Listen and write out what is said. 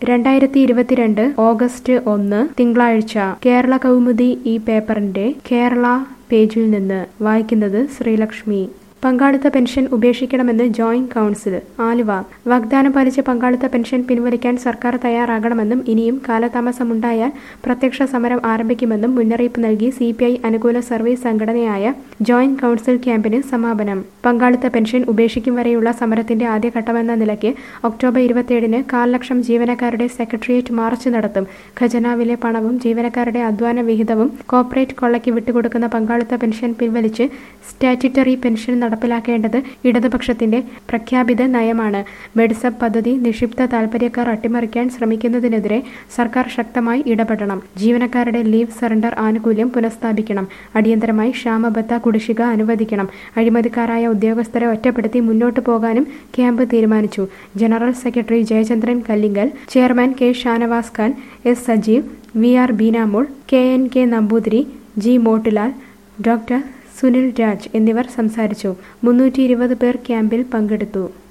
രണ്ടായിരത്തി ഇരുപത്തിരണ്ട് ഓഗസ്റ്റ് ഒന്ന് തിങ്കളാഴ്ച കേരള കൗമുദി ഈ പേപ്പറിന്റെ കേരള പേജിൽ നിന്ന് വായിക്കുന്നത് ശ്രീലക്ഷ്മി പങ്കാളിത്ത പെൻഷൻ ഉപേക്ഷിക്കണമെന്ന് ജോയിന്റ് കൗൺസിൽ ആലുവ വാഗ്ദാനം പാലിച്ച് പങ്കാളിത്ത പെൻഷൻ പിൻവലിക്കാൻ സർക്കാർ തയ്യാറാകണമെന്നും ഇനിയും കാലതാമസമുണ്ടായാൽ പ്രത്യക്ഷ സമരം ആരംഭിക്കുമെന്നും മുന്നറിയിപ്പ് നൽകി സി പി ഐ അനുകൂല സർവീസ് സംഘടനയായ ജോയിന്റ് കൗൺസിൽ ക്യാമ്പിന് സമാപനം പങ്കാളിത്ത പെൻഷൻ ഉപേക്ഷിക്കും വരെയുള്ള സമരത്തിന്റെ ആദ്യഘട്ടമെന്ന നിലയ്ക്ക് ഒക്ടോബർ ഇരുപത്തിയേഴിന് കാൽ ലക്ഷം ജീവനക്കാരുടെ സെക്രട്ടേറിയറ്റ് മാർച്ച് നടത്തും ഖജനാവിലെ പണവും ജീവനക്കാരുടെ അധ്വാന വിഹിതവും കോർപ്പറേറ്റ് കൊള്ളയ്ക്ക് വിട്ടുകൊടുക്കുന്ന പങ്കാളിത്ത പെൻഷൻ പിൻവലിച്ച് സ്റ്റാറ്റ്യൂട്ടറി പെൻഷൻ നടപ്പിലാക്കേണ്ടത് ഇടതുപക്ഷത്തിന്റെ പ്രഖ്യാപിത നയമാണ് മെഡിസബ് പദ്ധതി നിക്ഷിപ്ത താൽപര്യക്കാർ അട്ടിമറിക്കാൻ ശ്രമിക്കുന്നതിനെതിരെ സർക്കാർ ശക്തമായി ഇടപെടണം ജീവനക്കാരുടെ ലീവ് സറണ്ടർ ആനുകൂല്യം പുനഃസ്ഥാപിക്കണം അടിയന്തരമായി ക്ഷാമബത്ത കുടിശ്ശിക അനുവദിക്കണം അഴിമതിക്കാരായ ഉദ്യോഗസ്ഥരെ ഒറ്റപ്പെടുത്തി മുന്നോട്ടു പോകാനും ക്യാമ്പ് തീരുമാനിച്ചു general secretary Jayachandran Kallingal chairman K Shanavas Khan S Sajeev V R Beenamol K N K Namboothiri G Motilal doctor Sunil Raj എന്നിവർ സംസാരിച്ചു മുന്നൂറ്റി ഇരുപത് പേർ ക്യാമ്പിൽ പങ്കെടുത്തു